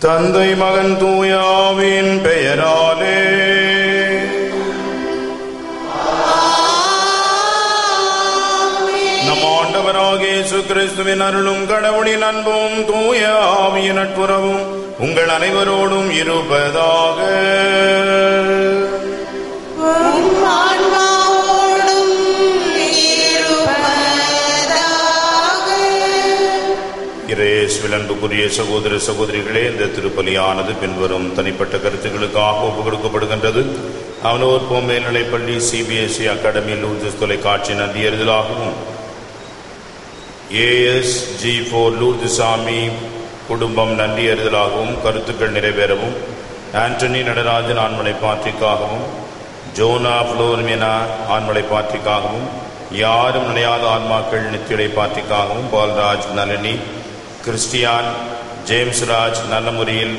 தந்தை மகன் தூயாவின் பெயராலே நம் ஆண்டவராகிய இயேசு கிறிஸ்துவின் அருளும் கடவுளின் அன்பும் தூய ஆவியின் நட்புறவும் உங்கள் அனைவரோடும் இருப்பதாக உம் ஆன்மாவோடும் இருப்பதாக. இரேஸ்வில் அன்புக்குரிய சகோதர சகோதரிகளே இந்த திருப்பலியானது பின்வரும் தனிப்பட்ட கருத்துக்களுக்காக ஒப்புக் கொடுக்கப்படுகின்றது அவனோர் மேல்நிலைப்பள்ளி சிபிஎஸ்இ அகாடமி லூர்தஸ் தொலைக்காட்சி நன்றியறிதலாகவும் ஏஎஸ் ஜி ஃபோர் லூர்துசாமி குடும்பம் நன்றியறிதலாகவும் கருத்துக்கள் நிறைவேறவும் ஆண்டனி நடராஜன் ஆண்மலை பாற்றிக்காகவும் ஜோனா புளோர்மினா ஆண்மலை பாற்றிக்காகவும் யாரும் நினையாத ஆன்மாக்கள் நித்தியடை பாற்றிக்காகவும் பால்ராஜ் நளினி கிறிஸ்டியான் ஜேம்ஸ் ராஜ் நல்ல முறையில்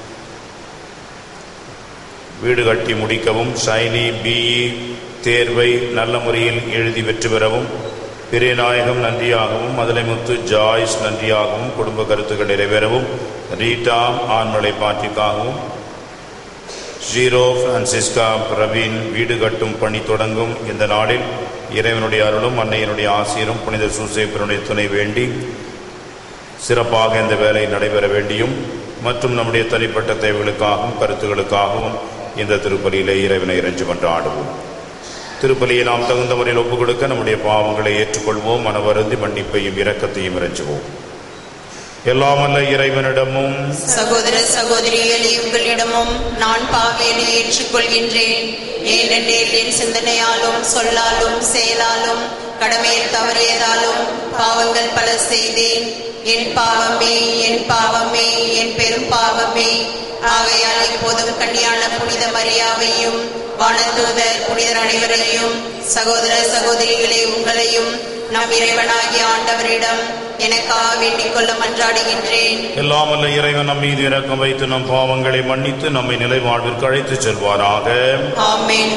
வீடு கட்டி முடிக்கவும் ஷைனி பிஇ தேர்வை நல்ல முறையில் எழுதி வெற்றி பெறவும் பிரியநாயகம் நன்றியாகவும் மதுரைமுத்து ஜாய்ஸ் நன்றியாகவும் குடும்ப கருத்துக்கள் நிறைவேறவும் ரீட்டா ஆண்மலை பாட்டிக்காகவும் ஜீரோ பிரான்சிஸ்கா பிரவீன் வீடு கட்டும் பணி தொடங்கும் இந்த நாளில் இறைவனுடைய அருளும் அன்னையினுடைய ஆசிரியரும் புனித சூசேப்பனுடைய துணை வேண்டி சிறப்பாக இந்த வேலை நடைபெற வேண்டியும் மற்றும் நம்முடைய தனிப்பட்ட தேவைகளுக்காகவும் கருத்துகளுக்காகவும் இந்த திருப்பலியிலே இறைவனை இறைஞ்சு கொண்டாடுவோம் திருப்பலியை நாம் தகுந்த முறையில் ஒப்புக் கொடுக்க நம்முடைய பாவங்களை ஏற்றுக்கொள்வோம் மனவருந்தி மன்னிப்பையும் இரக்கத்தையும் இறைஞ்சுவோம் எல்லாம் அல்ல இறைவனிடமும் சகோதர சகோதரிகளே உங்களிடமும் நான் பாவேலை ஏற்றுக்கொள்கின்றேன் ஏனெனில் என் சிந்தனையாலும் சொல்லாலும் செயலாலும் கடமையில் தவறியதாலும் பாவங்கள் பல செய்தேன் என் பாவமே என் பாவமே என் பெரும் பாவமே ஆகையால் இப்போதும் கன்னியான புனித மரியாவையும் வானதூதர் புனிதர் அனைவரையும் சகோதர சகோதரிகளே உங்களையும் நம் இறைவனாகிய ஆண்டவரிடம் எனக்காக வேண்டிக் கொள்ள மன்றாடுகின்றேன் எல்லாம் அல்ல இறைவன் நம் மீது இரக்கம் வைத்து நம் பாவங்களை மன்னித்து நம்மை நிலை வாழ்விற்கு அழைத்துச் செல்வாராக ஆமென்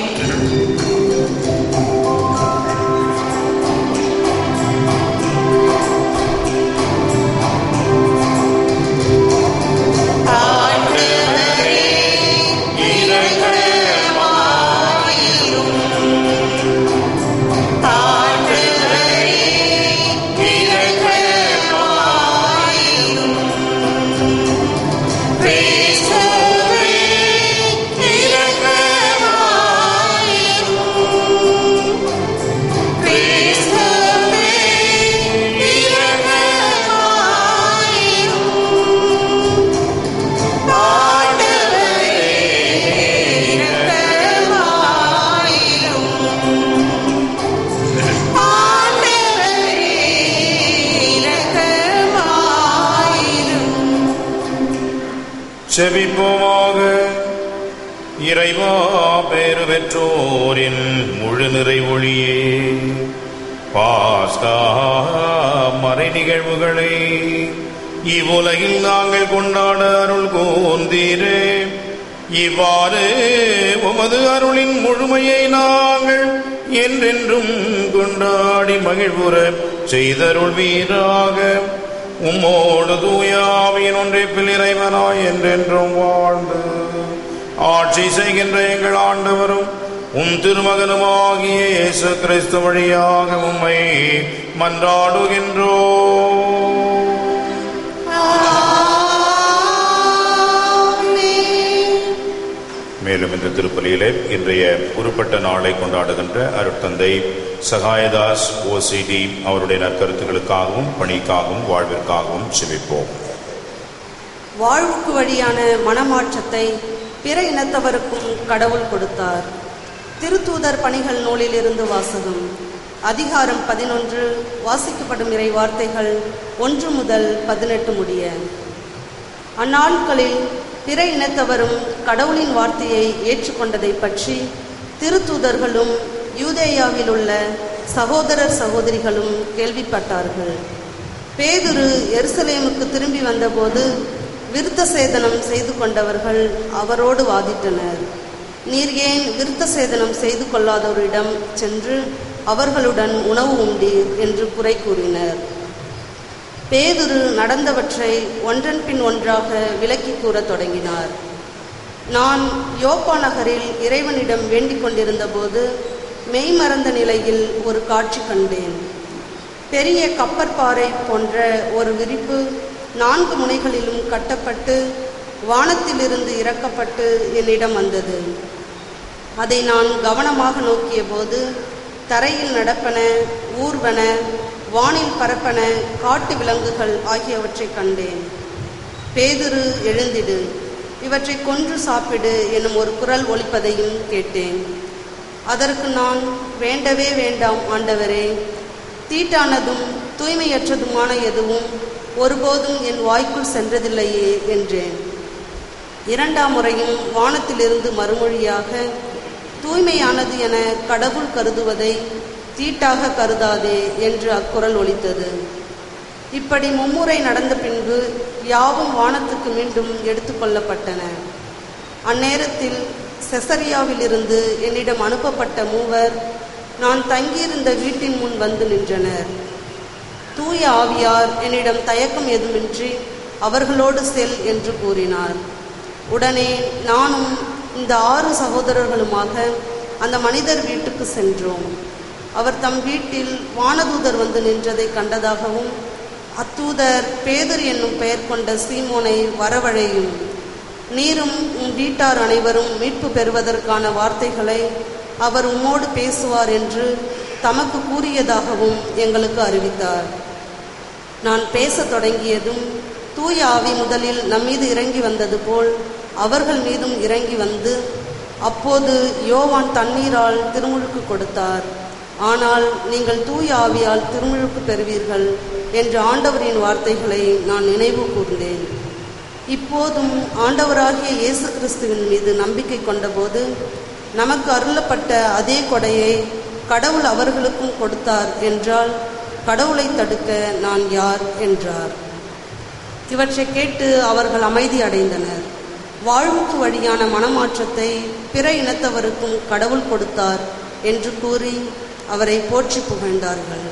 செவிப்போமாக இறைவா பேறு பெற்றோரின் முழு நிறை ஒளியே பாஸ்கா மறை நிகழ்வுகளை இவ்வுலகில் நாங்கள் கொண்டாட அருள் கூந்தீரே இவ்வாறு உமது அருளின் முழுமையை நாங்கள் என்றென்றும் கொண்டாடி மகிழ்வுற செய்தருள் வீராக உம்மோடு தூயாவின் ஒன்றிப்பில் இறைவனாய் என்றென்றும் வாழ்ந்து ஆட்சி செய்கின்ற எங்கள் ஆண்டவரும் உம் திருமகனுமாகிய இயேசு கிறிஸ்து வழியாக உம்மை மன்றாடுகின்றோ மேலும் இந்த திருப்பலியிலே இன்றைய உருப்பட்ட நாளை கொண்டாடுகின்ற அருட்தந்தை சகாயதாஸ் ஓசிடி அவருடைய நற்கருத்துக்களுக்காகவும் பணிக்காகவும் வாழ்விற்காகவும் செபிப்போம் வாழ்வுக்கு வழியான மனமாற்றத்தை பிற இனத்தவருக்கும் கடவுள் கொடுத்தார் திருத்தூதர் பணிகள் நூலிலிருந்து வாசகம் அதிகாரம் பதினொன்று வாசிக்கப்படும் இறை வார்த்தைகள் ஒன்று முதல் பதினெட்டு முடிய அந்நாட்களில் பிற இனத்தவரும் கடவுளின் வார்த்தையை ஏற்றுக்கொண்டதை பற்றி திருத்தூதர்களும் யூதேயாவில் உள்ள சகோதரர் சகோதரிகளும் கேள்விப்பட்டார்கள் பேதுரு எருசலேமுக்கு திரும்பி வந்தபோது விருத்த சேதனம் செய்து கொண்டவர்கள் அவரோடு வாதிட்டனர் நீர் ஏன் விருத்த சேதனம் செய்து கொள்ளாதவரிடம் சென்று அவர்களுடன் உணவு உண்டீர் என்று குறை கூறினர் பேதுரு நடந்தவற்றை ஒன்றன் பின் ஒன்றாக விளக்கி கூறத் தொடங்கினார் நான் யோப்பா நகரில் இறைவனிடம் வேண்டிக் கொண்டிருந்தபோது மெய்மறந்த நிலையில் ஒரு காட்சி கண்டேன் பெரிய கப்பற்பாறை போன்ற ஒரு விரிப்பு நான்கு முனைகளிலும் கட்டப்பட்டு வானத்திலிருந்து இறக்கப்பட்டு என்னிடம் வந்தது அதை நான் கவனமாக நோக்கியபோது தரையில் நடப்பன ஊர்வன வானில் பரப்பன காட்டு விலங்குகள் ஆகியவற்றை கண்டேன் பேதுரு எழுந்திடு இவற்றை கொன்று சாப்பிடு எனும் ஒரு குரல் ஒலிப்பதையும் கேட்டேன் அதற்கு நான் வேண்டவே வேண்டாம் ஆண்டவரே தீட்டானதும் தூய்மையற்றதுமான எதுவும் ஒருபோதும் என் வாய்க்குள் சென்றதில்லையே என்றேன் இரண்டாம் முறையும் வானத்திலிருந்து மறுமொழியாக தூய்மையானது என கடவுள் கருதுவதை தீட்டாக கருதாதே என்று அக்குரல் ஒலித்தது இப்படி மும்முறை நடந்த பின்பு யாவும் வானத்துக்கு மீண்டும் எடுத்துக்கொள்ளப்பட்டன அந்நேரத்தில் செசரியாவிலிருந்து என்னிடம் அனுப்பப்பட்ட மூவர் நான் தங்கியிருந்த வீட்டின் முன் வந்து நின்றனர் தூய ஆவியார் என்னிடம் தயக்கம் ஏதுமின்றி அவர்களோடு செல் என்று கூறினார் உடனே நானும் இந்த ஆறு சகோதரர்களுமாக அந்த மனிதர் வீட்டுக்கு சென்றோம் அவர் தம் வீட்டில் வானதூதர் வந்து நின்றதை கண்டதாகவும் அத்தூதர் பேதர் என்னும் பெயர் கொண்ட சீமோனை வரவழையும் நீரும் உம் வீட்டார் அனைவரும் மீட்பு பெறுவதற்கான வார்த்தைகளை அவர் உம்மோடு பேசுவார் என்று தமக்கு கூறியதாகவும் எங்களுக்கு அறிவித்தார் நான் பேசத் தொடங்கியதும் தூய ஆவி முதலில் நம்மீது இறங்கி வந்தது போல் அவர்கள் மீதும் இறங்கி வந்து அப்போது யோவான் தண்ணீரால் திருமுழுக்கு கொடுத்தார் ஆனால் நீங்கள் தூய ஆவியால் திருமுழுக்கு பெறுவீர்கள் என்ற ஆண்டவரின் வார்த்தைகளை நான் நினைவு கூர்ந்தேன் இப்போதும் ஆண்டவராகிய இயேசு கிறிஸ்துவின் மீது நம்பிக்கை கொண்டபோது நமக்கு அருளப்பட்ட அதே கொடையை கடவுள் அவர்களுக்கும் கொடுத்தார் என்றால் கடவுளை தடுக்க நான் யார் என்றார் இவற்றை கேட்டு அவர்கள் அமைதி அடைந்தனர் வாழ்வுக்கு வழியான மனமாற்றத்தை பிற இனத்தவருக்கும் கடவுள் கொடுத்தார் என்று கூறி அவரை போற்றி புகழ்ந்தார்கள்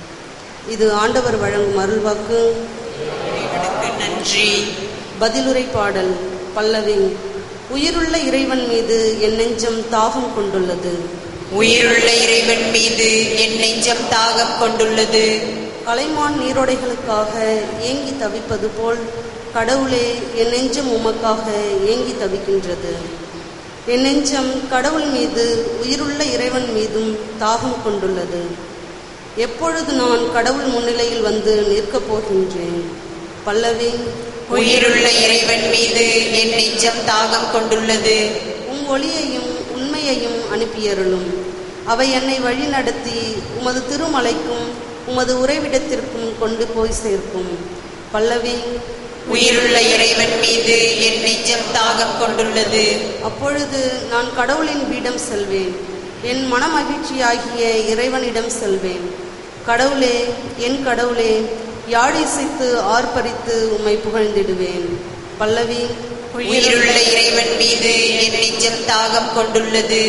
இது ஆண்டவர் வழங்கும் அருள்வாக்கு இறைவனுக்கு நன்றி பதிலுரை பாடல் பல்லவி உயிருள்ள இறைவன் மீது என் நெஞ்சம் தாகம் கொண்டுள்ளது உயிருள்ள இறைவன் மீது என் நெஞ்சம் தாகம் கொண்டுள்ளது கலைமான் நீரோடைகளுக்காக ஏங்கி தவிப்பது போல் கடவுளே என் நெஞ்சம் உமக்காக ஏங்கி தவிக்கின்றது என் நெஞ்சம் கடவுள் மீது உயிருள்ள இறைவன் மீதும் தாகம் கொண்டுள்ளது எப்பொழுது நான் கடவுள் முன்னிலையில் வந்து நிற்கப் போகின்றேன் பல்லவி உயிருள்ள இறைவன் மீது என் நெஞ்சம் தாகம் கொண்டுள்ளது உம் ஒளியையும் உண்மையையும் அனுப்பியருளும் அவை என்னை வழிநடத்தி உமது திருமலைக்கும் உமது உறைவிடத்திற்கும் கொண்டு போய் சேர்க்கும் பல்லவி உயிருள்ள இறைவன் மீது என் நெஞ்சம் தாகம் கொண்டுள்ளது அப்பொழுது நான் கடவுளின் வீடம் செல்வேன் என் மனமகிழ்ச்சியாகிய இறைவனிடம் செல்வேன் கடவுளே என் கடவுளே யாழிசைத்து ஆர்ப்பரித்து உம்மை புகழ்ந்திடுவேன் பல்லவி உயிருள்ள இறைவன் மீது என் நெஞ்சம் தாகம் கொண்டுள்ளது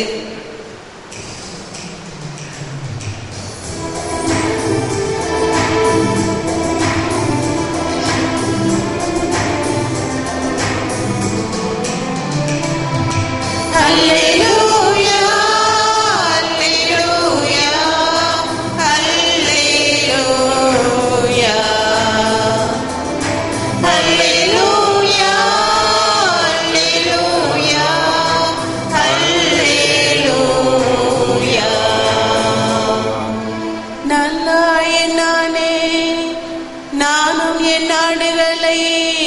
Alleluia, Alleluia, Alleluia. Alleluia, Alleluia, Alleluia. நல்லாய நானே நானும் என் நாடுகளை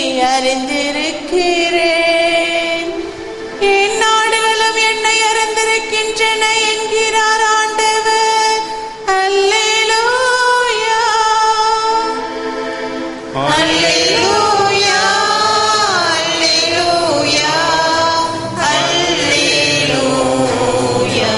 அறிந்திருக்கிறேன் என் நாடுகளும் என்னை அறிந்திருக்கின்றன என்கிறார் ஆண்டவர் அல்லேலூயா Alleluia, Alleluia, Alleluia.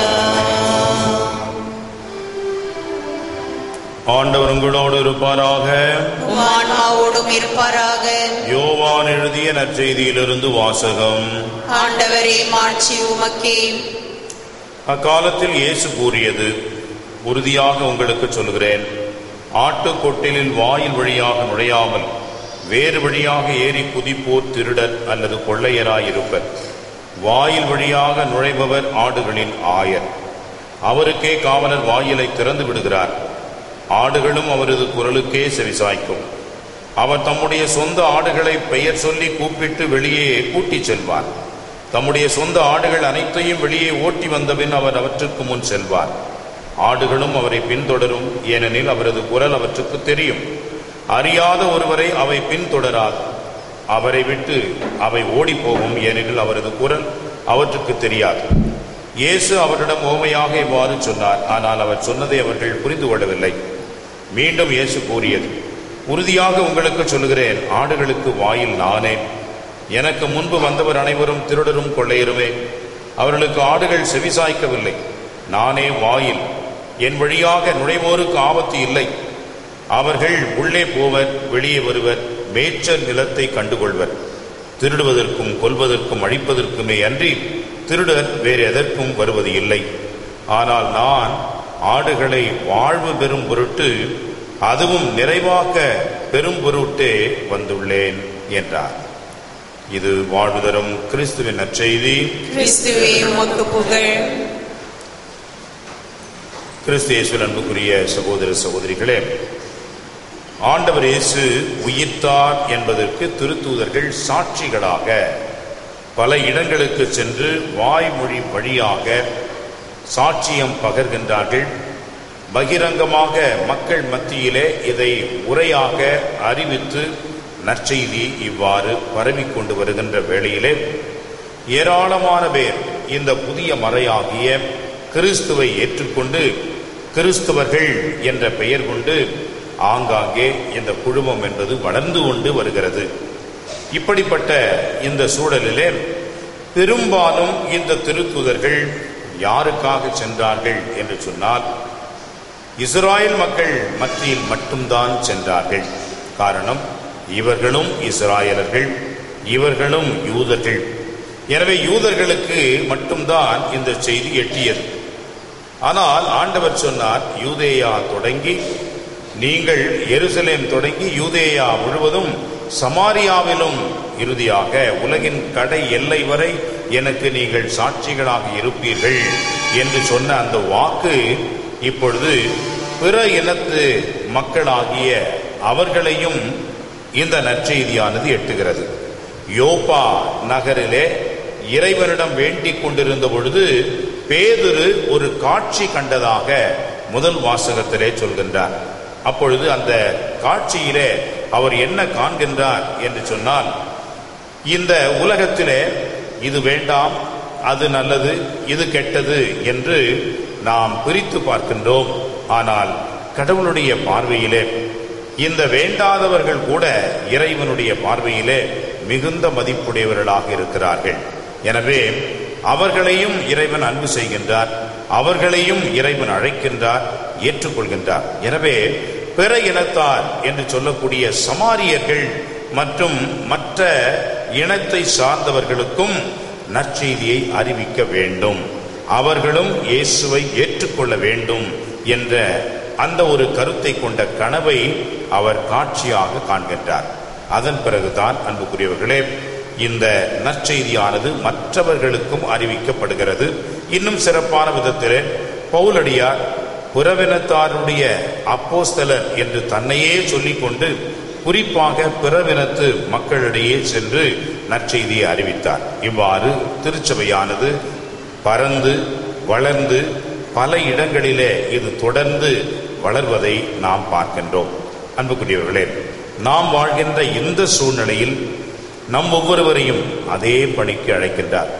ஆண்டவர் உங்களோடு இருப்பாராக உம் ஆன்மாவோடும் இருப்பாராக யோவான் எழுதிய நற்செய்தியிலிருந்து வாசகம் ஆண்டவரே மாட்சி உமக்கே அக்காலத்தில் இயேசு கூறியது உறுதியாக உங்களுக்கு சொல்கிறேன் ஆட்டுக்கொட்டிலில் வாயில் வழியாக நுழையாமல் வேறு வழியாக ஏறி குதிப்போர் திருடர் அல்லது கொள்ளையராயிருப்பர் வாயில் வழியாக நுழைபவர் ஆடுகளின் ஆயர் அவருக்கே காவலர் வாயிலை திறந்து விடுகிறார் ஆடுகளும் அவரது குரலுக்கே செவிசாய்க்கும் அவர் தம்முடைய சொந்த ஆடுகளை பெயர் சொல்லி கூப்பிட்டு வெளியே கூட்டிச் செல்வார் தம்முடைய சொந்த ஆடுகள் அனைத்தையும் வெளியே ஓட்டி வந்தபின் அவர் அவற்றுக்கு முன் செல்வார் ஆடுகளும் அவரை பின்தொடரும் ஏனெனில் அவரது குரல் அவற்றுக்கு தெரியும் அறியாத ஒருவரை அவை பின்தொடராது அவரை விட்டு அவை ஓடிப்போகும் ஏனெனில் அவரது குரல் அவற்றுக்கு தெரியாது இயேசு அவரிடம் ஓமையாக இவ்வாறு சொன்னார் ஆனால் அவர் சொன்னதை அவர்கள் புரிந்து கொள்ளவில்லை மீண்டும் இயேசு கூறியது உறுதியாக உங்களுக்கு சொல்லுகிறேன் ஆடுகளுக்கு வாயில் நானே எனக்கு முன்பு வந்தவர் அனைவரும் திருடரும் கொள்ளையருமே அவர்களுக்கு ஆடுகள் செவிசாய்க்கவில்லை நானே வாயில் என் வழியாக நுழைவோருக்கு ஆபத்து இல்லை அவர்கள் உள்ளே போவர் வெளியே வருவர் மேய்ச்சல் நிலத்தை கண்டுகொள்வர் திருடுவதற்கும் கொல்வதற்கும் அழிப்பதற்குமே அன்றி திருடர் வேறு எதற்கும் வருவது இல்லை ஆனால் நான் ஆடுகளை வாழ்வு பெறும் பொருட்டு அதுவும் நிறைவாக்க பெரும் பொருட்டே வந்துள்ளேன் என்றார் இது வாழ்வு தரும் கிறிஸ்துவின் நற்செய்தி கிறிஸ்துவே உமக்கு புகழ் கிறிஸ்து இயேசுவில் அன்புக்குரிய சகோதர சகோதரிகளே ஆண்டவர் இயேசு உயிர்த்தார் என்பதற்கு திருத்தூதர்கள் சாட்சிகளாக பல இடங்களுக்கு சென்று வாய்மொழி வழியாக சாட்சியம் பகர்கின்றார்கள் பகிரங்கமாக மக்கள் மத்தியிலே இதை உரையாக அறிவித்து நற்செய்தி இவ்வாறு பரவிக் கொண்டு வருகின்ற வேளையிலே ஏராளமான பேர் இந்த புதிய மறையாகிய கிறிஸ்துவை ஏற்றுக்கொண்டு கிறிஸ்துவர்கள் என்ற பெயர் கொண்டு ஆங்காங்கே இந்த குழுமம் என்பது வளர்ந்து கொண்டு வருகிறது இப்படிப்பட்ட இந்த சூழலிலே பெரும்பாலும் இந்த திருத்துதர்கள் யாருக்காக சென்றார்கள் என்று சொன்னால் இஸ்ராயல் மக்கள் மத்தியில் மட்டும்தான் சென்றார்கள் காரணம் இவர்களும் இஸ்ராயலர்கள் இவர்களும் யூதர்கள் எனவே யூதர்களுக்கு மட்டும்தான் இந்த செய்தி எட்டியது ஆனால் ஆண்டவர் சொன்னார் யூதேயா தொடங்கி நீங்கள் எருசலேம் தொடங்கி யூதேயா முழுவதும் சமாரியாவிலும் இறுதியாக உலகின் கடை எல்லை வரை எனக்கு நீங்கள் சாட்சிகளாக இருப்பீர்கள் என்று சொன்ன அந்த வாக்கு இப்பொழுது பிற இனத்து மக்களாகிய அவர்களையும் இந்த நற்செய்தியானது எட்டுகிறது யோப்பா நகரிலே இறைவனிடம் வேண்டிக் கொண்டிருந்த பொழுது பேதுரு ஒரு காட்சி கண்டதாக முதல் வாசகத்திலே சொல்கின்றார் அப்பொழுது அந்த காட்சியிலே அவர் என்ன காண்கின்றார் என்று சொன்னால் இந்த உலகத்திலே இது வேண்டாம் அது நல்லது இது கெட்டது என்று நாம் பிரித்து பார்க்கின்றோம் ஆனால் கடவுளுடைய பார்வையிலே இந்த வேண்டாதவர்கள் கூட இறைவனுடைய பார்வையிலே மிகுந்த மதிப்புடையவர்களாக இருக்கிறார்கள் எனவே அவர்களையும் இறைவன் அன்பு செய்கின்றார் அவர்களையும் இறைவன் அழைக்கின்றார் ஏற்றுக்கொள்கின்றார் எனவே பிற இனத்தார் என்று சொல்லக்கூடிய சமாரியர்கள் மற்றும் மற்ற இனத்தை சார்ந்தவர்களுக்கும் நற்செய்தியை அறிவிக்க வேண்டும் அவர்களும் இயேசுவை ஏற்றுக்கொள்ள வேண்டும் என்ற அந்த ஒரு கருத்தை கொண்ட கனவை அவர் காட்சியாக காண்கின்றார் அதன் பிறகுதான் அன்புக்குரியவர்களே இந்த நற்செய்தியானது மற்றவர்களுக்கும் அறிவிக்கப்படுகிறது இன்னும் சிறப்பான விதத்திலே பவுலடியார் புறவினத்தாருடைய அப்போஸ்தலர் என்று தன்னையே சொல்லிக்கொண்டு குறிப்பாக பிறவினத்து மக்களிடையே சென்று நற்செய்தியை அறிவித்தார் இவ்வாறு திருச்சபையானது பறந்து வளர்ந்து பல இடங்களிலே இது தொடர்ந்து வளர்வதை நாம் பார்க்கின்றோம் அன்புக்குரியவர்களே நாம் வாழ்கின்ற இந்த சூழ்நிலையில் நம் ஒவ்வொருவரையும் அதே பணிக்கு அழைக்கின்றார்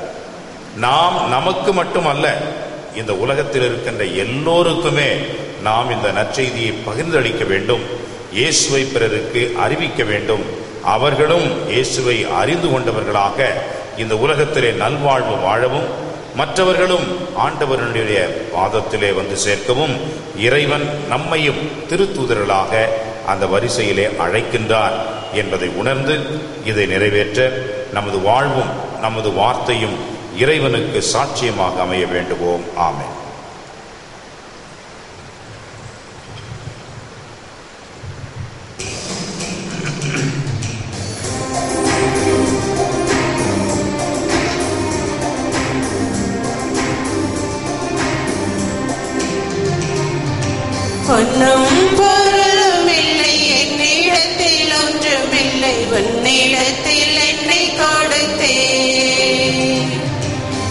நாம் நமக்கு மட்டுமல்ல இந்த உலகத்தில் இருக்கின்ற எல்லோருக்குமே நாம் இந்த நற்செய்தியை பகிர்ந்தளிக்க வேண்டும் இயேசுவை பிறருக்கு அறிவிக்க வேண்டும் அவர்களும் இயேசுவை அறிந்து கொண்டவர்களாக இந்த உலகத்திலே நல்வாழ்வு வாழவும் மற்றவர்களும் ஆண்டவருடைய பாதத்திலே வந்து சேர்க்கவும் இறைவன் நம்மையும் திருத்தூதர்களாக அந்த வரிசையிலே அழைக்கின்றார் என்பதை உணர்ந்து இதை நிறைவேற்ற நமது வாழ்வும் நமது வார்த்தையும் இறைவனுக்கு சாட்சியமாக அமைய வேண்டுவோம் ஆமென்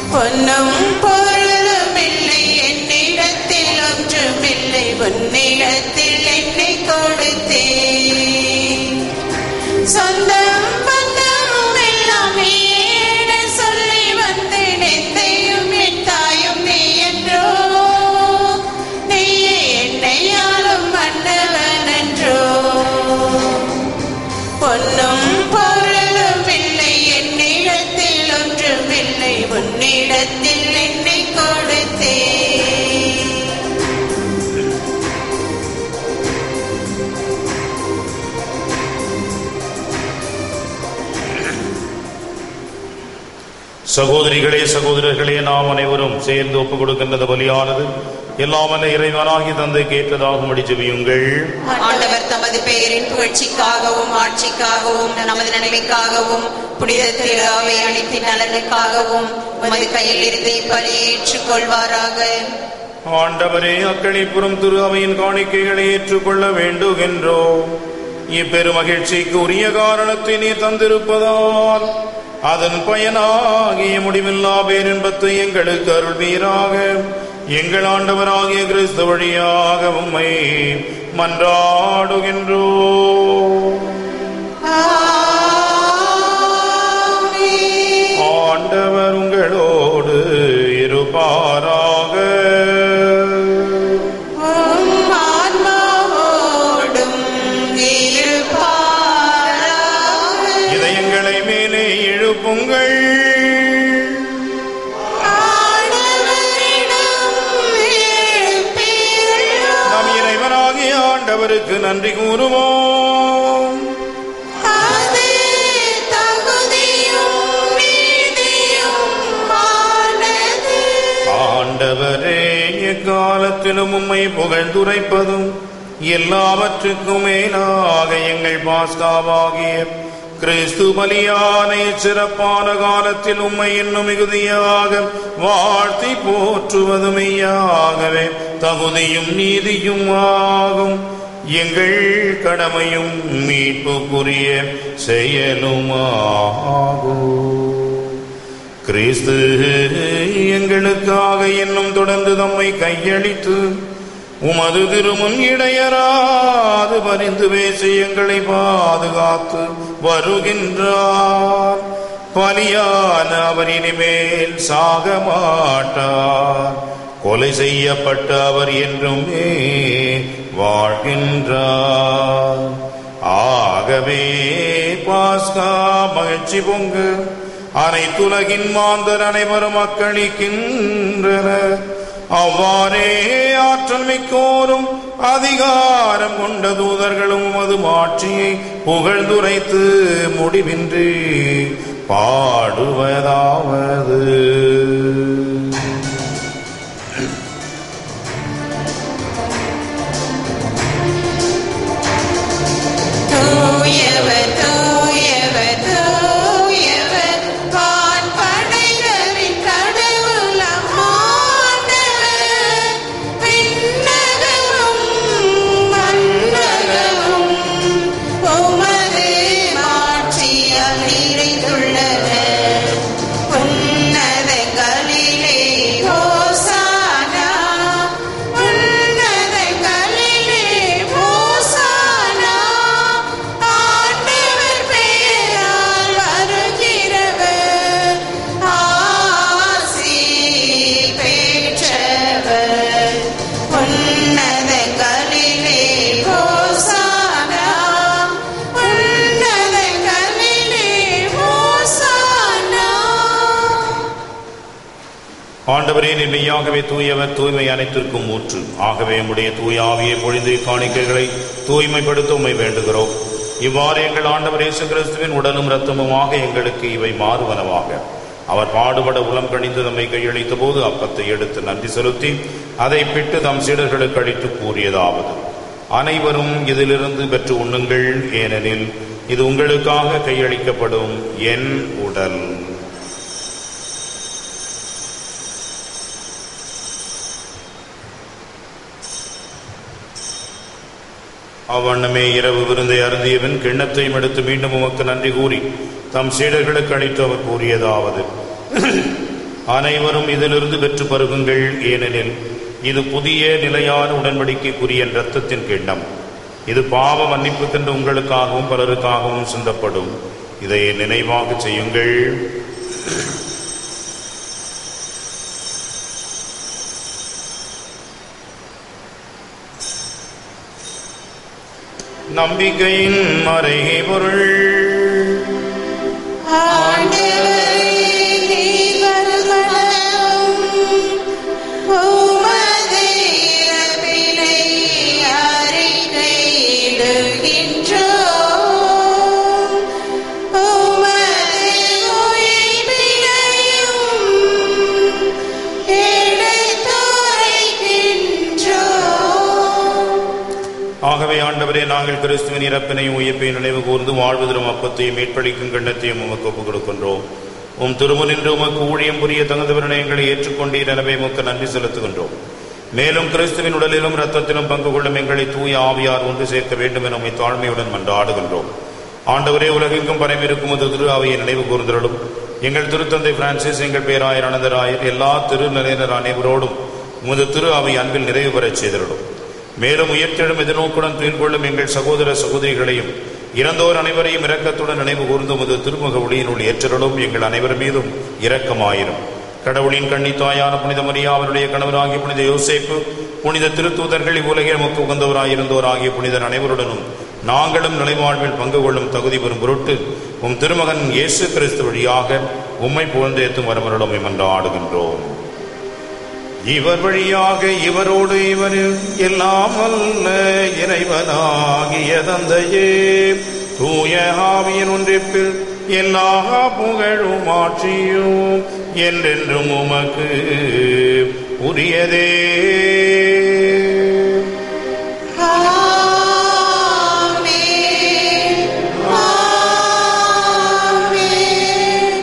பொன்னும் பொருளும் இல்லை என்னிடத்தில் ஒன்றுமில்லை உன்னிடத்தில் என்னை கொடுத்தேன் சொந்தம் பந்தமும் எல்லாம் நீயேன சொல்லி வந்தேன் எந்தையும் என் தாயும் நீ என்றோ நீயே என்னை ஆளும் மன்னவன் என்றோ பொன்னும் பொருளும் இல்லை என்னிடத்தில் ஒன்றுமில்லை உன்னிடத்தில் என்னை கொடுத்தேன் சகோதரிகளே சகோதரர்களே நாம் அனைவரும் சேர்ந்து ஒப்புக் கொடுக்கின்றது பலியானது எல்லாம் அல்ல இறைவனாகி தந்தை கேட்டதாகும்படி ஜெபியுங்கள் ஆண்டவர் தமது பெயரின் புகழ்ச்சிக்காகவும் ஆட்சிக்காகவும் நமது நன்மைக்காகவும் புனித திருவை அனைத்தின் நலனுக்காகவும் உமது கையில் இருந்து பலியை ஏற்றுக்கொள்வாராக ஆண்டவரே அக்களிப்புறம் திரு அவையின் காணிக்கைகளை ஏற்றுக்கொள்ள வேண்டுகின்றோம் இப்பெரு மகிழ்ச்சிக்கு உரிய காரணத்தை நீர் தந்திருப்பதால் அதன் பயனாகிய முடிவில்லா பேரின்பத்தை எங்களுக்கு அருள்வீராக எங்கள் ஆண்டவராகிய கிறிஸ்து வழியாக உம்மை மன்றாடுகின்றோம் ஆண்டவர் உங்களோடு இருப்பாராக உம் ஆன்மாவோடும் இருப்பாராக. இதயங்களை மேலே எழுப்புங்கள் ஆண்டவரிடம் எழுப்பியுள்ளோம். நம் இறைவனாகிய ஆண்டவருக்கு நன்றி கூறுவோம் அது தகுதியும் நீதியும் ஆனது. ஆண்டவரே எக்காலத்திலும் உம்மை புகழ்ந்துரைப்பதும் எல்லாவற்றுக்கும் மேலாக எங்கள் பாஸ்காவாகிய கிறிஸ்து பலியானை சிறப்பான காலத்தில் உம்மை இன்னும் மிகுதியாக வாழ்த்தி போற்றுவதும் மெய்யாகவே தகுதியும் நீதியும் ஆகும் எங்கள் கடமையும் மீட்புக்குரிய செயலுமாகும் கிறிஸ்து எங்களுக்காக இன்னும் தொடர்ந்து தம்மை கையளித்து உமது திருமுன் இடையராது பரிந்து பேசி எங்களை பாதுகாத்து வருகின்றார் பலியான அவர் இனிமேல் சாக மாட்டார் கொலை செய்யப்பட்ட அவர் என்றுமே வாழ்கின்றார் ஆகவே பாஸ்கா மகிழ்ச்சி பொங்கு அனைத்துலகின் மாந்தர் அனைவரும் அக்களிக்கின்றனர் அவ்வாறே ஆற்றல் மிக்கோரும் அதிகாரம் கொண்ட தூதர்களும் உமது மாட்சியை புகழ்ந்துரைத்து முடிவின்றி பாடுவதாவது தூயவர் தூயவர் தூயவர் வான் படைகளின் கடவுளம் ஆண்டவர் விண்ணகமும் மண்ணகமும் உமது மாட்சியால் நிறைந்துள்ளன உன்னதங்களிலே ஓசானா உன்னதங்களிலே ஓசானா ஆண்டவர் பெயரால் வருகிறவர் ஆசி பெற்றவர் உன்னதங்களிலே ஓசானா உன்னதங்களிலே ஓசானா ஆண்டவரே நீர் மெய்யாகவே தூயவர் தூய்மை அனைத்திற்கும் ஊற்று ஆகவே உம்முடைய தூய ஆவியை பொழிந்து காணிக்கைகளை தூய்மைப்படுத்த உம்மை வேண்டுகிறோம் இவ்வாறு எங்கள் ஆண்டவர் இயேசு கிறிஸ்துவின் உடலும் இரத்தமுமாக எங்களுக்கு இவை மாறுவனவாக அவர் பாடுபட உளம் கணிந்து நம்மை கையளித்த போது அப்பத்தை எடுத்து நன்றி செலுத்தி அதை பிட்டு தம் சீடர்களுக்கு அளித்து கூறியதாவது அனைவரும் இதிலிருந்து பெற்று உண்ணுங்கள் ஏனெனில் இது உங்களுக்காக கையளிக்கப்படும் என் உடல் அவ்வண்ணமே இரவு விருந்தை அருந்தியவன் கிண்ணத்தையும் எடுத்து மீண்டும் உமக்கு நன்றி கூறி தம் சீடர்களுக்கு அளித்து அவர் கூறியதாவது அனைவரும் இதிலிருந்து பெற்று பருகுங்கள் ஏனெனில் இது புதிய நிலையான உடன்படிக்கைக்குரிய என் இரத்தத்தின் கிண்ணம் இது பாவ மன்னிப்புக்கென்று உங்களுக்காகவும் பலருக்காகவும் சிந்தப்படும் இதை நினைவாக செய்யுங்கள் நம்பிக்கையின் மறைபொருள் ஆண்டவரே, நீர் வருமளவும் உமது இறப்பினை அறிக்கையிடுகின்றோம். உமது உயிர்ப்பினையும் எடுத்துரைக்கின்றோம். ஆகவே ஆண்டவரே நாங்கள் கிறிஸ்துவின் இறப்பினையும் உயிர்ப்பையும் நினைவு கூர்ந்து வாழ்வதரும் அப்பத்தையும் மீட்பளிக்கும் கண்ணத்தையும் உமக்கு ஒப்புக் கொடுக்கின்றோம் உம் திருமுனின்று உமக்கு ஊழியம் புரிய தகுந்தவரனை எங்களை ஏற்றுக்கொண்டீர் எனவே உமக்கு நன்றி செலுத்துகின்றோம் மேலும் கிறிஸ்துவின் உடலிலும் இரத்தத்திலும் பங்கு கொள்ளும் எங்களை தூய ஆவியார் ஒன்று சேர்க்க வேண்டும் என உம்மை தாழ்மையுடன் மன்றாடுகின்றோம் ஆண்டவரே உலகெங்கும் பரவிருக்கும் ஒரு திரு அவையை நினைவு கூர்ந்தருளும் எங்கள் திருத்தந்தை பிரான்சிஸ் எங்கள் பேராயர் அனந்தராயர் எல்லா திருநிலையினர் அனைவரோடும் உமது திரு அவை அன்பில் நிறைவு பெறச் செய்தருளும் மேலும் உயர்த்தெழும் எதிர்நோக்குடன் துயில் கொள்ளும் எங்கள் சகோதர சகோதரிகளையும் இறந்தோர் அனைவரையும் இரக்கத்துடன் நினைவு கூர்ந்து உமது திருமுக ஒளியினுள் ஏற்றருளும் எங்கள் அனைவர் மீதும் இரக்கமாயிரும் கடவுளின் கண்ணி தாயான புனித மரியா அவருடைய கணவராகிய புனித யோசேப்பு புனித திருத்தூதர்கள் இவ்வுலகில் நமக்கு உகந்தவராயிருந்தோர் ஆகிய புனிதர் அனைவருடனும் நாங்களும் நிலைவாழ்வில் பங்கு கொள்ளும் தகுதி பெறும் பொருட்டு உம் திருமகன் இயேசு கிறிஸ்து வழியாக உம்மை புகழ்ந்தேத்தும் வரமருளும் என்று ஆடுகின்றோம் இவர் வழியாக இவரோடு இவரில் எல்லாம் அல்ல இறைவனாகிய தந்தையே தூய ஆவியின் ஒன்றிப்பில் எல்லா புகழும் ஆட்சியும் என்றென்றும் உமக்கு உரியதே ஆமென். ஆமென்.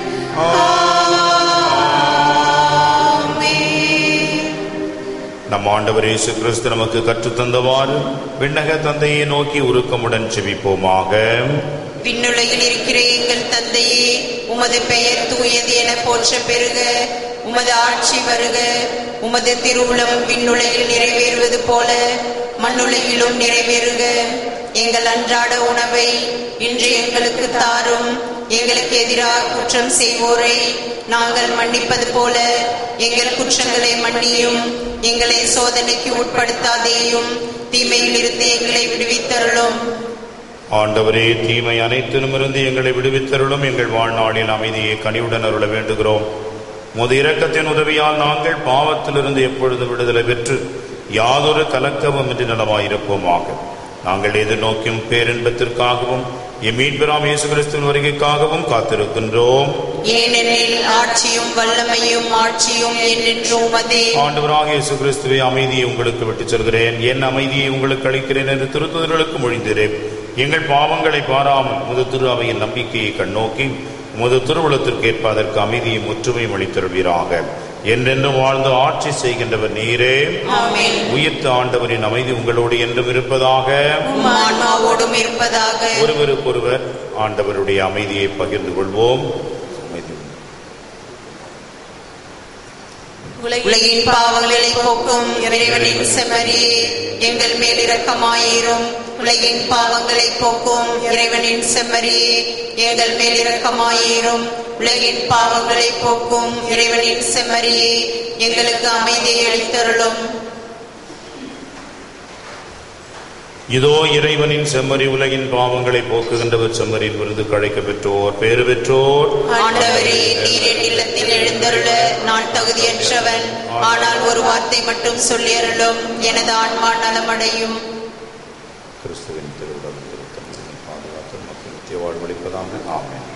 ஆமென். நம் ஆண்டவர் இயேசு கிறிஸ்து நமக்கு கற்றுத்தந்தவாறு விண்ணக தந்தையை நோக்கி உருக்கமுடன் செபிப்போமாக விண்ணுலகில் இருக்கிற எங்கள் தந்தையே உமது பெயர் தூயது என போற்ற பெருக உமது ஆட்சி வருக உமது திருவுளம் விண்ணுலகில் நிறைவேறுவது போல மண்ணுலகிலும் நிறைவேறுக எங்கள் அன்றாட உணவை இன்று எங்களுக்கு தாரும் எங்களுக்கு எதிராக குற்றம் செய்வோரை நாங்கள் மன்னிப்பது போல எங்கள் குற்றங்களை மன்னியும் எங்களை சோதனைக்கு உட்படுத்தாதேயும் தீமையில் இருந்து எங்களை விடுவித்தருளும் ஆண்டவரே தீமை அனைத்திலுமிருந்து எங்களை விடுவித்தருளும் எங்கள் வாழ்நாளில் அமைதியை கனிவுடன் அருள வேண்டுகிறோம் முது இரக்கத்தின் உதவியால் நாங்கள் பாவத்திலிருந்து எப்பொழுது விடுதலை பெற்று யாதொரு கலக்கமும் இன்றி நலமாயிருப்போமாக நாங்கள் எதிர்நோக்கும் பேரின்பத்திற்காகவும் எம் மீட்பெறாம் இயேசு கிறிஸ்துவின் வருகைக்காகவும் காத்திருக்கின்றோம் ஏனெனில் ஆட்சியும் வல்லமையும் ஆட்சியும் என்றென்றும் உமதே ஆண்டவராக இயேசு கிறிஸ்துவை அமைதியை உங்களுக்கு விட்டுச் செல்கிறேன் என் அமைதியை உங்களுக்கு அளிக்கிறேன் என்று திருத்துதர்களுக்கு மொழிந்தேன் எங்கள் பாவங்களை பாராமல் முது திரு அவையின் நம்பிக்கையை கண்ணோக்கி முது திருவுளத்திற்கு ஏற்ப அதற்கு அமைதியும் ஒற்றுமையும் அளித்தருள்வீராக என்றென்றும் வாழ்ந்து ஆட்சி செய்கின்றவர் நீரே ஆமென் உயிர்த்த ஆண்டவரின் அமைதி உங்களோடு என்றும் இருப்பதாக உம் ஆன்மாவோடும் இருப்பதாக ஒருவருக்கொருவர் ஆண்டவருடைய அமைதியை பகிர்ந்து கொள்வோம் அமைதி உலகின் பாவங்களை போக்கும் இறைவனின் செம்மறியே எங்கள் மேல் இரக்கமாயிரும் உலகின் பாவங்களை போக்கும் இறைவனின் செம்மறியே எங்கள் மேல் இரக்கமாயிரும் உலகின் பாவங்களை போக்கும் இறைவனின் செம்மறியே எங்களுக்கு அமைதியை அளித்தருளும் இதோ இறைவனின் செம்மறி உலகின் பாவங்களை போக்குகின்றவர் செம்மறியின் விருது கழைக்க பெற்றோர் பேறு பெற்றோர் ஆண்டவரே நீர் என் இல்லத்தில் எழுந்தருள நான் தகுதியற்றவன் ஆனால் ஒரு வார்த்தை மட்டும் சொல்லியருளும் எனது ஆன்மா நலமடையும் கிறிஸ்துவின் திருவுடல் திருத்தம் பாதுகாத்து மக்கள் நித்திய வாழ்வளிப்பதாக ஆமென்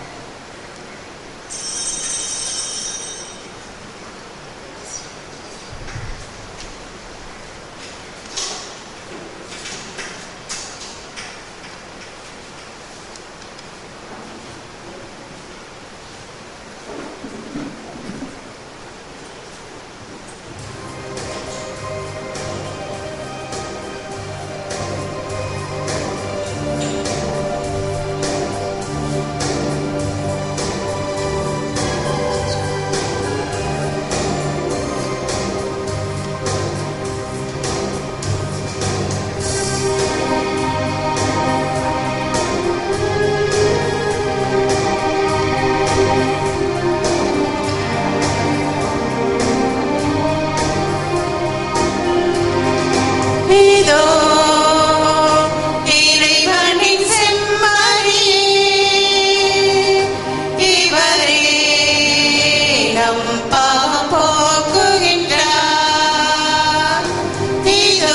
பாவம் போக்குகின்றார் இதோ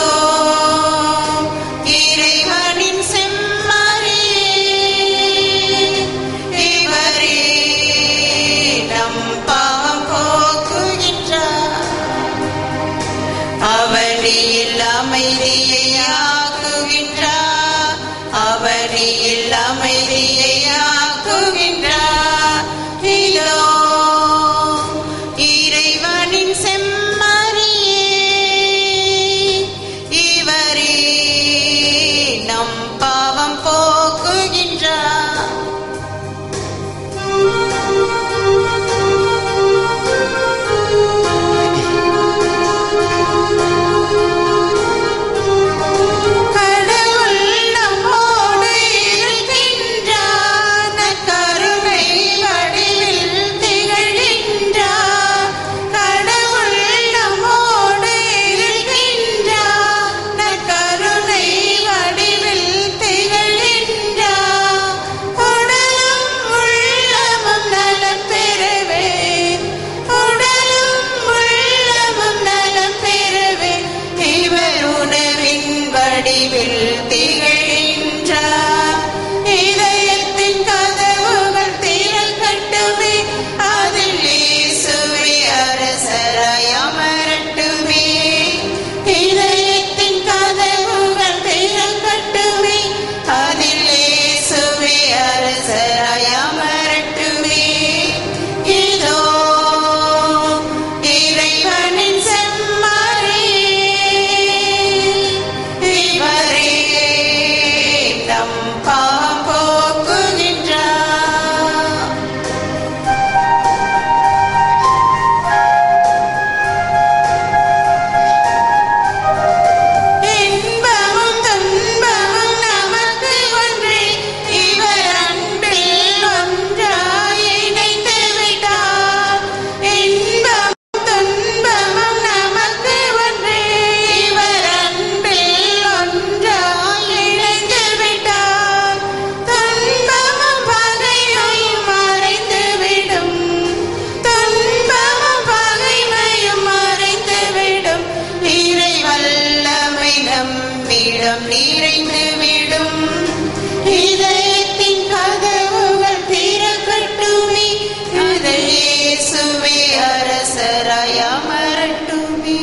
இறைவனின் செம்மறி இவரே நம் பாவம் போக்குகின்றார் அவனியில் அமைதியை ஆக்குகின்றார் அவனியில் அமைதியை ஆக்குகின்றார் இதோ இறைவனின் செம்மறியே இவரே நம் பாவம் போக்குகின்றார் கடவுள் நம்மோடு இருக்கின்றார் நற்கருணை வடிவில் திகழ்கின்றார் கடவுள் நம்மோடு இருக்கின்றார் நற்கருணை வடிவில் திகழ்கின்றார் உடலும் உள்ளமும் நலம் பெறவே உடலும் உள்ளமும் நலம் பெறவே இவர் உணவின் வடிவில் திகழ்கின்றார் இதயத்தின் கதவுகள் திறக்கட்டுமே அதில் இயேசுவை அரசராய் அமரட்டுமே இதயத்தின் கதவுகள் திறக்கட்டுமே அதில் இயேசுவை அரசராய் அமரட்டுமே இதோ இறைவனின் செம்மறியே இவரே நம் பாவம் போக்குகின்றார் இன்பமும் துன்பமும் நமக்கு ஒன்றே இவர் அன்பில் ஒன்றாய் இணைத்து விட்டார் இன்பமும் துன்பமும் நமக்கு ஒன்றே இவர் அன்பில் ஒன்றாய் இணைத்து விட்டார் துன்பமும் பகைமையும் மறைந்துவிடும் துன்பமும் பகைமையும் மறைந்துவிடும் இறை வல்லமை நம்மிடம் நிறைந்துவிடும் இதயத்தின் கதவுகள் திறக்கட்டுமே அது இயேசுவே அரசராய் அமரட்டுமே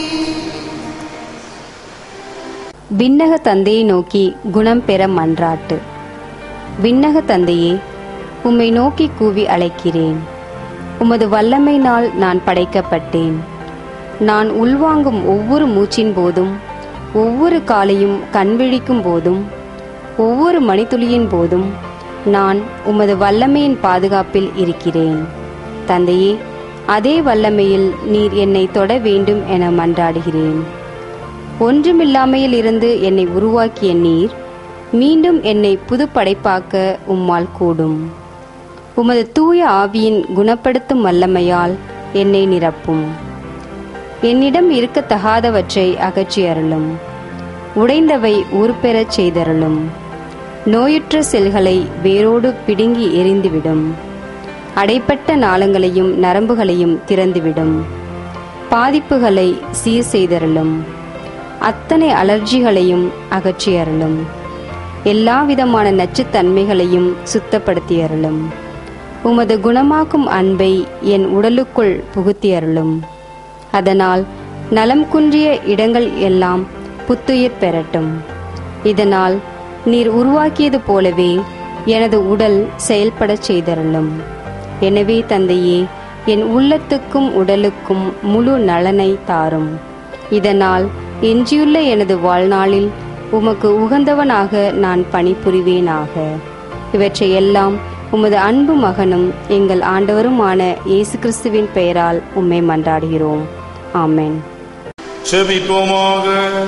விண்ணக தந்தையை நோக்கி குணம் பெற மன்றாட்டு விண்ணக தந்தையே உம்மை நோக்கி கூவி அழைக்கிறேன் உமது வல்லமையினால் நான் படைக்கப்பட்டேன் நான் உள்வாங்கும் ஒவ்வொரு மூச்சின் போதும் ஒவ்வொரு காலையும் கண்விழிக்கும் போதும் ஒவ்வொரு மணித்துளியின் போதும் நான் உமது வல்லமையின் பாதுகாப்பில் இருக்கிறேன் தந்தையே அதே வல்லமையில் நீர் என்னை தொட வேண்டும் என மன்றாடுகிறேன் ஒன்றுமில்லாமையில் இருந்து என்னை உருவாக்கிய நீர் மீண்டும் என்னை புதுப்படைப்பாக்க உம்மால் கூடும் உமது தூய ஆவியின் குணப்படுத்தும் வல்லமையால் என்னை நிரப்பும் என்னிடம் இருக்கத்தகாதவற்றை அகற்றி அருளும் உடைந்தவை உருப்பெறச் செய்தருளும் நோயுற்ற செல்களை வேரோடு பிடுங்கி எரிந்துவிடும் அடைப்பட்ட நாளங்களையும் நரம்புகளையும் திறந்துவிடும் பாதிப்புகளை சீர் செய்தருளும் அத்தனை அலர்ஜிகளையும் அகற்றி அருளும் எல்லா விதமான நச்சுத்தன்மைகளையும் சுத்தப்படுத்தி அருளும் உமது குணமாக்கும் அன்பை என் உடலுக்குள் புகுத்தி அருளும் அதனால் நலம் குன்றிய இடங்கள் எல்லாம் புத்துயிர் பெறட்டும் இதனால் நீர் உருவாக்கியது போலவே எனது உடல் செயல்படச் செய்தருளும் எனவே தந்தையே என் உள்ளத்துக்கும் உடலுக்கும் முழு நலனை தாரும் இதனால் எஞ்சியுள்ள எனது வாழ்நாளில் உமக்கு உகந்தவனாக நான் பணிபுரிவேனாக இவற்றை எல்லாம் உமது அன்பு மகனும் எங்கள் ஆண்டவருமான இயேசு கிறிஸ்துவின் பெயரால் உம்மை மன்றாடுகிறோம் ஆமென் செபிப்போமாக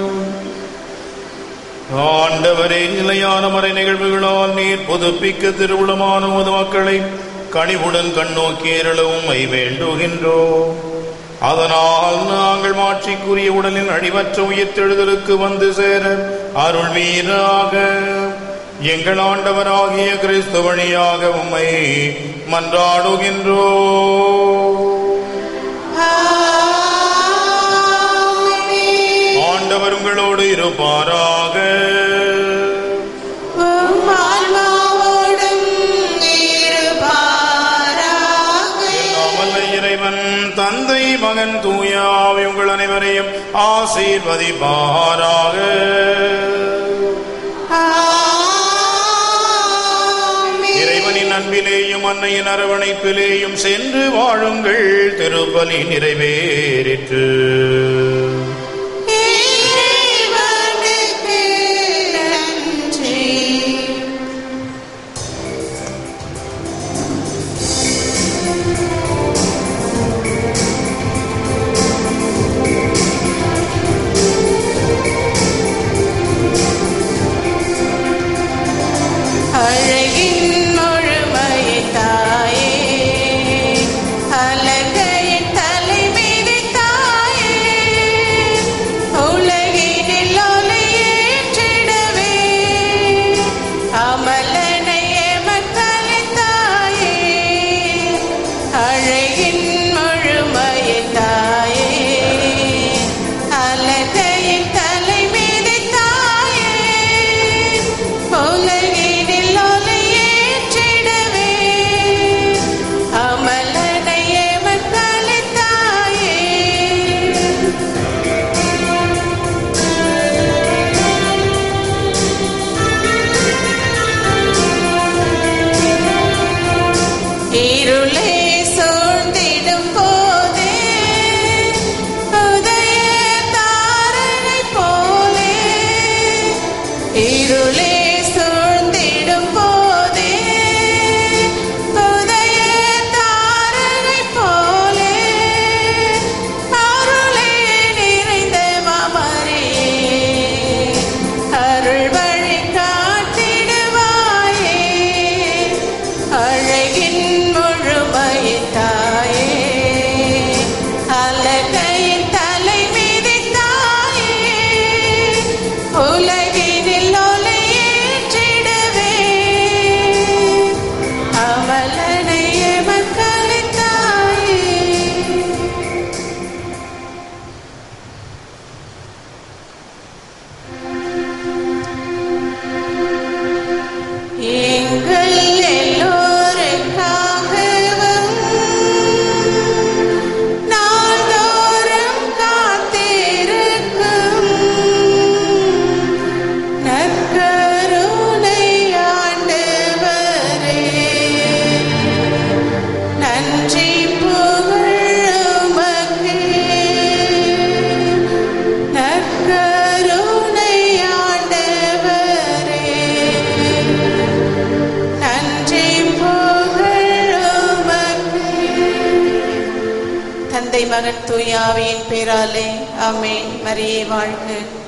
ஆண்டவரே நிலையான மறை நிகழ்வுகளால் நீர் புதுப்பிக்க திருவுளமான உமது மக்களை கனிவுடன் கண்ணோக்கி ஏறளவும் வேண்டுகின்றோம் அதனால் நாங்கள் மாற்றிக்குரிய உடலின் அழிவற்ற உயிர்த்தெழுதலுக்கு வந்து சேர அருள் வீராக எங்கள் ஆண்டவராகிய கிறிஸ்து வழியாக உம்மை மன்றாடுகின்றோம் உங்களோடு இருப்பாராக உம் ஆன்மாவோடும் இருப்பாராக. எல்லாம் வல்ல இறைவன் தந்தை மகன் தூயாவி உங்கள் அனைவரையும் ஆசீர்வதிப்பாராக ஆமென். இறைவனின் அன்பிலேயும் அன்னையின் அரவணைப்பிலேயும் சென்று வாழுங்கள் திருப்பலி நிறைவேறிற்று இறைவனுக்கு நன்றி அழகின் முழுமையை தாயே அழகையின் தலைமீது தாயே உலகினில் ஒளியேற்றிடவே அமலனை எமக்களின் தாயே அழகின் முழுமையை தாயே அழகையின் தலைமீது தாயே உலகினில் ஒளியேற்றிடவே அமலனை எமக்களின் தாயே இருளே சூழ்ந்திடும் போதே உதய தாரனை போலே இருளே சூழ்ந்திடும் போதே உதய தாரனை போலே அருளே நிறைந்த மாமரியே அருள் வழி காட்டிடுவாயே அழகின் முழுமையின் தாயே அழகையின் தலை மீது தாயே உலகினில் ஒளியேற்றிடவே அமலனை எமக்களின் தாயே எங்கள் எல்லோருக்காகவும் நாள்தோறும் காத்திருக்கும் நற்கருணை ஆண்டவரே நன்றி புகழுமக்கு நற்கருணை ஆண்டவரே நன்றி புகழுமக்கு தந்தை மகன் தூயாவியின் பேராலே ஆமென் மரியே வாழ்க